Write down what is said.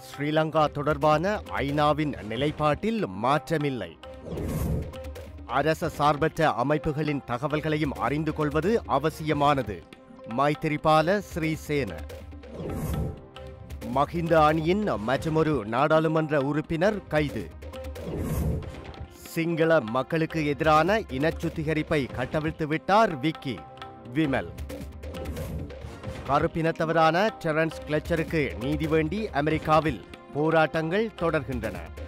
ஸ்ரீலங்கா தொடர்பான ஐநாவின் நிலைப்பாட்டில் மாற்றமில்லை அரச சார்பற்ற அமைப்புகளின் தகவல்களையும் அறிந்து கொள்வது அவசியமானது மைத்திரிபால ஸ்ரீசேன மஹிந்த அணியின் மற்றொரு நாடாளுமன்ற உறுப்பினர் கைது சிங்கள மக்களுக்கு எதிரான இனச்சுத்திகரிப்பை கட்டவிழ்த்து விட்டார் விக்கி விமல் கருப்பினத்தவரான டெரன்ஸ் கிளச்சருக்கு நீதி வேண்டி அமெரிக்காவில் போராட்டங்கள் தொடர்கின்றன